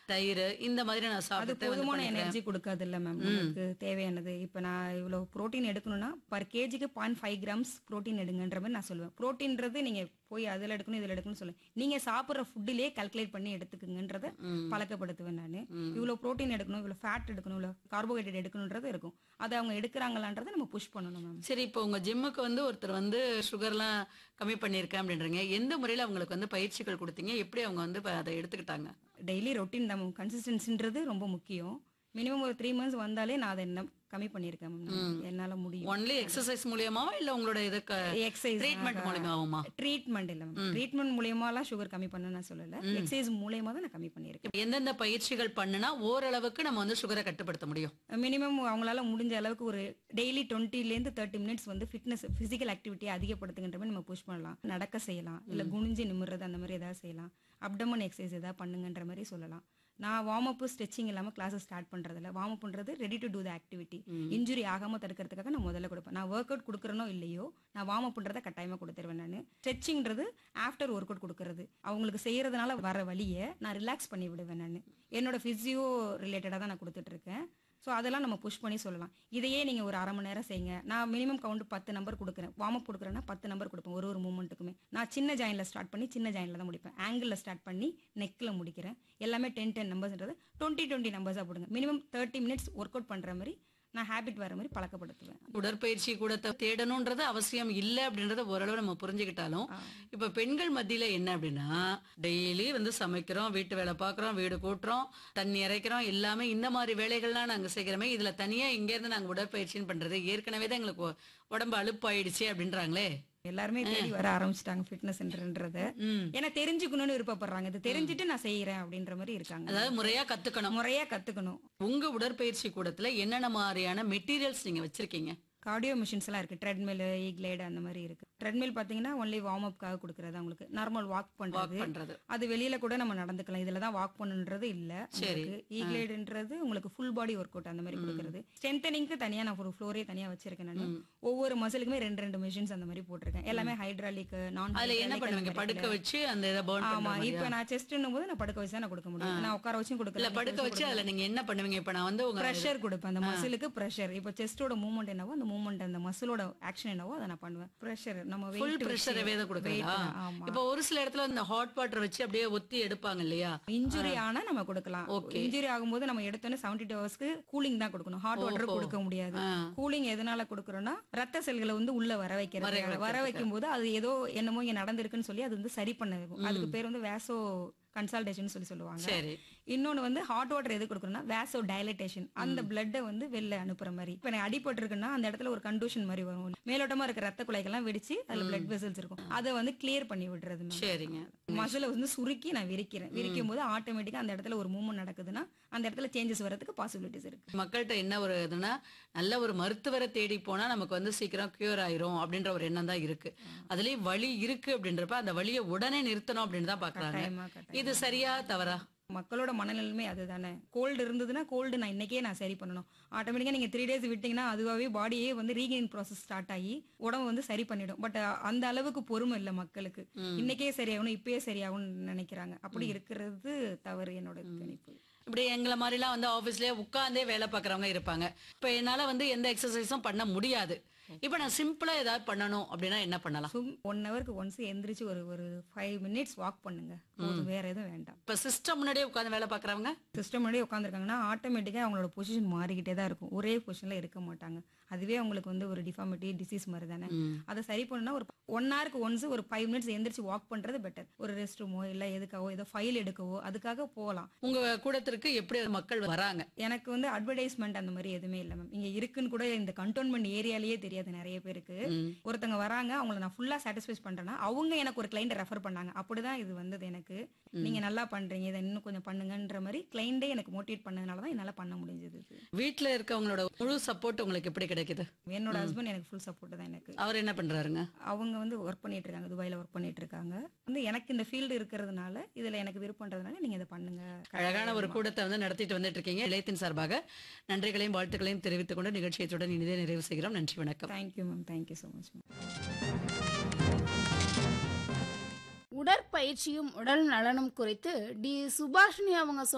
தயிர் இந்த மாதிரி நான் அது சாப்பிட்டு வந்து போதுமான பண்ணிக்கிறேன். எனர்ஜி கொடுக்காது இல்ல மேம் நமக்கு தேவையானது இப்ப நான் இவ்வளவு புரோட்டீன் எடுக்கணும்னா பர் கேஜிக்கு பாயிண்ட் ஃபைவ் கிராம்ஸ் புரோட்டீன் எடுங்கன்ற மாதிரி நான் சொல்லுவேன் புரோட்டீன்றது நீங்க போய் அதுல எடுக்கணும் இதுல எடுக்கணும்னு சொல்லுவேன் நீங்க சாப்பிடுற ஃபுட்டிலே கால்குலேட் பண்ணி எடுத்துக்குங்கன்றத பழக்கப்படுத்துவேன் நான் இவ்வளவு புரோட்டீன் எடுக்கணும் இவ்வளவு ஃபேட் எடுக்கணும் இவ்வளவு கார்போஹைட்ரேட் எடுக்கணும்ன்றது இருக்கும் அதை அவங்க எடுக்கிறாங்களான்றதை நம்ம புஷ் பண்ணணும் மேம் சரி இப்போ உங்க ஜிம்முக்கு வந்து ஒருத்தர் வந்து சுகர்லாம் கம்மி பண்ணியிருக்கேன் அப்படின்றீங்க எந்த முறையில அவங்களுக்கு வந்து பயிற்சிகள் கொடுத்தீங்க எப்படி அவங்க வந்து இப்ப அதை எடுத்துக்கிட்டாங்க டெய்லி ரொட்டீன் நம்ம கன்சிஸ்டன்சின்றது ரொம்ப முக்கியம் மினிமம் ஒரு த்ரீ மந்த்ஸ் வந்தாலே நான் அதை என்ன கம்மி பண்ணியிருக்கேன் மேம் என்னால முடியும் ஒன்லி எக்ஸசைஸ் மூலியமாவா இல்ல உங்களோட இதுக்கு எக்ஸசைஸ் ட்ரீட்மெண்ட் மூலியமாவுமா ட்ரீட்மெண்ட் இல்ல மேம் ட்ரீட்மெண்ட் மூலியமாலாம் சுகர் கம்மி பண்ண நான் சொல்லல எக்ஸசைஸ் மூலியமா தான் நான் கம்மி பண்ணியிருக்கேன் எந்தெந்த பயிற்சிகள் பண்ணுனா ஓரளவுக்கு நம்ம வந்து சுகரை கட்டுப்படுத்த முடியும் மினிமம் அவங்களால முடிஞ்ச அளவுக்கு ஒரு டெய்லி டுவெண்ட்டிலேருந்து தேர்ட்டி மினிட்ஸ் வந்து ஃபிட்னஸ் ஃபிசிக்கல் ஆக்டிவிட்டியை அதிகப்படுத்துகின்ற மாதிரி நம்ம புஷ் பண்ணலாம் நடக்க செய்யலாம் இல்ல குனிஞ்சு நிமிர்றது அந்த மாதிரி ஏதாவது செய்யலாம் அப்டமன் எக்ஸசைஸ் ஏதாவது பண்ணுங்கன்ற மாதிரி சொல்லலாம் நான் வார்ம் அப் ஸ்ட்ரெச்சிங் இல்லாம கிளாஸஸ் ஸ்டார்ட் பண்றதில்ல வார்ம் அப் பண்றது ready to do the activity injury ஆகாம தடுக்கிறதுக்காக நான் முதல்ல கொடுப்பேன் நான் ஒர்க் அவுட் கொடுக்குறனோ இல்லையோ நான் வார்ம் அப் பண்றதை கட்டாயமா கொடுத்துருவேன் நான் ஸ்ட்ரெச்சிங்றது ஆஃப்டர் ஒர்க் அவுட் கொடுக்கறது அவங்களுக்கு செய்யறதுனால வர வழியை நான் ரிலாக்ஸ் பண்ணி விடுவேன் நான் என்னோட பிசியோ ரிலேட்டடாக தான் நான் கொடுத்துட்டு இருக்கேன் ஸோ அதெல்லாம் நம்ம புஷ் பண்ணி சொல்லலாம் இதையே நீங்கள் ஒரு அரை மணி நேரம் செய்யுங்க நான் மினிமம் கவுண்ட் பத்து நம்பர் கொடுக்குறேன் வார்ம் அப் கொடுக்குறேன்னா பத்து நம்பர் கொடுப்பேன் ஒரு ஒரு மூமெண்ட்டுக்குமே நான் சின்ன ஜாயின்ல ஸ்டார்ட் பண்ணி சின்ன ஜாயின்ல தான் முடிப்பேன் ஆங்கிளில் ஸ்டார்ட் பண்ணி நெக்கில் முடிக்கிறேன் எல்லாமே டென் டென் நம்பர்ஸ்ன்றது டுவெண்ட்டி டுவெண்ட்டி நம்பர்ஸாக போடுங்க minimum thirty minutes workout பண்ணுற மாதிரி நான் ஹேபிட் வர மாதிரி பழக்கப்படுத்துவேன் உடற்பயிற்சி கூட தேடணும்ன்றது அவசியம் இல்லை அப்படின்றத ஓரளவு நம்ம புரிஞ்சுக்கிட்டாலும் இப்ப பெண்கள் மத்தியில என்ன அப்படின்னா டெய்லி வந்து சமைக்கிறோம் வீட்டு வேலை பார்க்கறோம் வீடு கூட்டுறோம் தண்ணி இறைக்கிறோம் எல்லாமே இந்த மாதிரி வேலைகள்லாம் நாங்க செய்கிறோமே இதுல தனியா இங்க இருந்து நாங்க உடற்பயிற்சின்னு பண்றது ஏற்கனவே தான் எங்களுக்கு உ- உடம்பு அலுப்பாயிடுச்சு அப்படின்றாங்களே எல்லாருமே தேடி வர ஆரம்பிச்சிட்டாங்க ஃபிட்னஸ் சென்டர்ன்றத ம். ஏன்னா தெரிஞ்சுக்கணும்னு விருப்பப்படுறாங்க இது தெரிஞ்சுட்டு நான் செய்யறேன் அப்படின்ற மாதிரி இருக்காங்க அதாவது முறையா கத்துக்கணும் முறையா கத்துக்கணும் உங்க உடற்பயிற்சி கூடத்துல என்னென்ன மாதிரியான மெட்டீரியல்ஸ் நீங்க வச்சிருக்கீங்க கார்டியோ மிஷின்ஸ் எல்லாம் இருக்கு ட்ரெட்மில் ஈக்லைடு அந்த மாதிரி இருக்கு ட்ரெட்மில் பாத்தீங்கன்னா ஒன்லி வார்ம் அப்காக கொடுக்கறது அவங்களுக்கு நார்மல் வாக் வாக் பண்றது பண்றது அது வெளியில கூட நம்ம நடந்துக்கலாம் இதுல தான் வாக் பண்ணுன்றது இல்ல சரி. ஈக்லைடுன்றது உங்களுக்கு ஃபுல் பாடி ஒர்க் அவுட் அந்த மாதிரி கொடுக்கறது ஸ்ட்ரென்தனிங்க்கு தனியா நான் ஒரு ஃப்ளோரே தனியா வச்சிருக்கேன் நான் ஒவ்வொரு மசிலுக்குமே ரெண்டு ரெண்டு மிஷின்ஸ் அந்த மாதிரி போட்டிருக்கேன் எல்லாமே ஹைட்ராலிக் நான் அதுல என்ன பண்ணுவீங்க படுக்க வச்சு அந்த இதை burn பண்ற ஆமா மாதிரியா? இப்ப நான் செஸ்ட்னும் போது நான் படுக்க வச்சு தான் நான் கொடுக்க முடியும் நான் உட்கார வச்சும் இல்ல கொடுக்கல படுக்க வச்சு அதுல நீங்க என்ன பண்ணுவீங்க இப்ப நான் வந்து உங்க ப்ரெஷர் கொடுப்பேன் அந்த மசிலுக்கு ப்ரெஷர் இப்போ செஸ்டோட மூவ்மெண்ட் என்னவோ அந்த மூவ்மெண்ட் அந்த மசிலோட ஆக்ஷன் என்னவோ அதை நான் பண்ணுவேன் ப்ரெஷர் நம்ம ஃபுல் weight பிரஷர் வச்சு- வேத கொடுக்குறீங்களா weight, ஆமா இப்ப ஒரு சில இடத்துல இந்த ஹாட் வாட்டர் வச்சு அப்படியே ஒத்தி எடுப்பாங்க இல்லையா இன்ஜுரி ஆனா நம்ம கொடுக்கலாம் Okay. இன்ஜுரி ஆகும்போது நம்ம எடுத்தோன்னே செவன்டி டூ ஹவர்ஸ்க்கு கூலிங் தான் கொடுக்கணும் ஹாட் வாட்டர் ஓஹோ. கொடுக்க முடியாது ஆ. கூலிங் எதனால கொடுக்கறோம்னா ரத்த செல்களை வந்து உள்ள வர வர வைக்கிறது வர வைக்கிறதுக்கு. வைக்கும் போது அது ஏதோ என்னமோ இங்க நடந்திருக்குன்னு சொல்லி அது வந்து சரி பண்ண வைக்கும் அதுக்கு பேர் வந்து வேசோ கன்சல்டேஷன் சொல்லி சொல்லுவாங்க சரி இன்னொன்னு வந்து ஹாட் வாட்டர் எது கொடுக்கணும்னா வேசோ டைலட்டேஷன் அந்த பிளட்டை வந்து வெளில அனுப்புற மாதிரி இப்ப எனக்கு அடிபட்டு இருக்குன்னா அந்த இடத்துல ஒரு கண்டூஷன் மாதிரி வரும் மேலோட்டமா இருக்க ரத்த குலைகள்லாம் வெடிச்சு அதுல பிளட் வெசல்ஸ் இருக்கும் அதை வந்து கிளியர் பண்ணி விடுறது ma'am. சரிங்க மசில வந்து சுருக்கி நான் விரிக்கிறேன் விரிக்கும் போது ஆட்டோமேட்டிக்கா அந்த இடத்துல ஒரு மூவ்மெண்ட் நடக்குதுன்னா அந்த இடத்துல சேஞ்சஸ் வரதுக்கு பாசிபிலிட்டிஸ் இருக்கு மக்கள்கிட்ட என்ன ஒரு இதுன்னா நல்ல ஒரு மருத்துவரை தேடி போனா நமக்கு வந்து சீக்கிரம் கியூர் ஆயிரும் அப்படின்ற ஒரு எண்ணம் தான் இருக்கு அதுலயும் வலி இருக்கு அப்படின்றப்ப அந்த வலியை உடனே நிறுத்தணும் அப்படின்னு தான் பாக்குறாங்க கட்டாயமா கட்டாயம் இது சரியா தவறா மக்களோட மனநிலைமை அதுதானே கோல்டு இருந்ததுன்னா கோல்டு நான் இன்னைக்கே நான் சரி பண்ணணும் ஆட்டோமேட்டிக்கா நீங்க த்ரீ டேஸ் விட்டீங்கன்னா அதுவாகவே பாடியே வந்து ரீகெயின் ப்ராசஸ் ஸ்டார்ட் ஆகி உடம்பு வந்து சரி பண்ணிடும் பட் அந்த அளவுக்கு பொறுமை இல்லை மக்களுக்கு இன்னைக்கே சரியாகணும் இப்பயே சரியாகணும்னு நினைக்கிறாங்க அப்படி இருக்கிறது தவறு என்னோட கணிப்பு இப்படி எங்களை மாதிரிலாம் வந்து ஆபீஸ்லயே உட்கார்ந்தே வேலை பார்க்கறவங்க இருப்பாங்க இப்ப என்னால வந்து எந்த எக்ஸசைஸும் பண்ண முடியாது இப்ப நான் சிம்பிளா ஏதாவது பண்ணணும் அப்படின்னா என்ன பண்ணலாம் சும் ஒன் ஹவருக்கு ஒன்ஸ் எந்திரிச்சு ஒரு ஒரு ஃபைவ் மினிட்ஸ் வாக் பண்ணுங்க போதும் வேற எதுவும் வேண்டாம் இப்ப சிஸ்டம் முன்னாடியே உட்கார்ந்து வேலை பார்க்கறவங்க சிஸ்டம் முன்னாடி உட்காந்துருக்காங்கன்னா ஆட்டோமேட்டிக்காக அவங்களோட பொசிஷன் மாறிக்கிட்டே தான் இருக்கும் ஒரே பொசிஷன்ல இருக்க மாட்டாங்க அதுவே அவங்களுக்கு வந்து ஒரு டிஃபார்மிட்டி டிசீஸ் மாதிரி தானே அதை சரி பண்ணணும்னா ஒரு ஒன் ஹவருக்கு ஒன்ஸ் ஒரு ஃபைவ் மினிட்ஸ் எந்திரிச்சு வாக் பண்றது பெட்டர் ஒரு ரெஸ்ட் ரூமோ இல்ல எதுக்காவோ ஏதோ ஃபைல் எடுக்கவோ அதுக்காக போகலாம் உங்க கூடத்திற்கு எப்படி மக்கள் வராங்க எனக்கு வந்து அட்வர்டைஸ்மெண்ட் அந்த மாதிரி எதுவுமே இல்லை மேம் இங்க இருக்குன்னு கூட இந்த கண்டோன்மெண்ட் ஏரியாலேயே தெரியாது நிறைய பேருக்கு ஒருத்தங்க வராங்க அவங்கள நான் ஃபுல்லா சாட்டிஸ்ஃபை பண்றேன்னா அவங்க எனக்கு ஒரு கிளைண்ட் ரெஃபர் பண்ணாங்க அப்படிதான் இது வந்தது எனக்கு நீங்க நல்லா பண்றீங்க இதை இன்னும் கொஞ்சம் பண்ணுங்கன்ற மாதிரி கிளைண்டே எனக்கு மோட்டிவேட் பண்ணதுனால தான் என்னால பண்ண முடிஞ்சது இது. வீட்ல இருக்கவங்களோட முழு சப்போர்ட் உங்களுக்கு எப்படி கிடைக்குது என்னோட ஹஸ்பண்ட் எனக்கு ஃபுல் சப்போர்ட் தான் எனக்கு அவர் என்ன பண்றாருங்க அவங்க வந்து ஒர்க் பண்ணிட்டு இருக்காங்க துபாயில ஒர்க் பண்ணிட்டு இருக்காங்க வந்து எனக்கு இந்த ஃபீல்டு இருக்கிறதுனால இதுல எனக்கு விருப்பம்ன்றதுனால நீங்க இதை பண்ணுங்க அழகான ஒரு கூட்டத்தை வந்து நடத்திட்டு வந்துட்டு இருக்கீங்க இளையத்தின் சார்பாக நன்றிகளையும் வாழ்த்துக்களையும் தெரிவித்துக் கொண்டு நிகழ்ச்சியத்துடன் இனிதே நிறைவு செய்கிறோம் நன்றி வணக்கம் thank you ma'am thank you so much ma'am உடற்பயிற்சியும் உடல் நலனும் குறித்து டி சுபாஷினி அவங்க